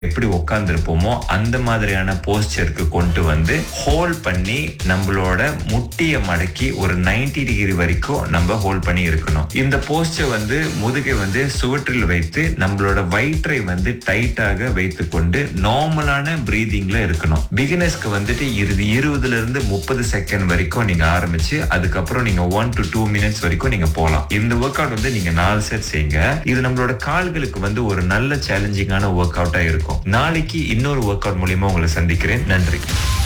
எப்படி உட்கார்ந்துருப்போமோ அந்த மாதிரியான போஸ்டருக்கு கொண்டு வந்து ஹோல்ட் பண்ணி நம்மளோட முட்டியை மடக்கி ஒரு 90 டிகிரி வரைக்கும் நம்ம ஹோல்ட் பண்ணி இருக்கணும் இந்த போஸ்டர் வந்து முதுகை வந்து சுவற்றில் வைத்து நம்மளோட வயிற்றை வந்து டைட்டாக வைத்து கொண்டு நார்மலான பிரீதிங்ல இருக்கணும் பிகினர்ஸ்க்கு வந்துட்டு இறுதி இருபதுல இருந்து முப்பது செகண்ட் வரைக்கும் நீங்க ஆரம்பிச்சு அதுக்கப்புறம் நீங்க ஒன் டு டூ மினிட்ஸ் வரைக்கும் நீங்க போகலாம் இந்த ஒர்க் அவுட் வந்து நீங்க நாலு செட் செய்யுங்க இது நம்மளோட கால்களுக்கு வந்து ஒரு நல்ல சேலஞ்சிங்கான ஒர்க் அவுட்டா இருக்கும் நாளைக்கு இன்னொரு ஒர்க் அவுட் மூலியமா உங்களை சந்திக்கிறேன் நன்றி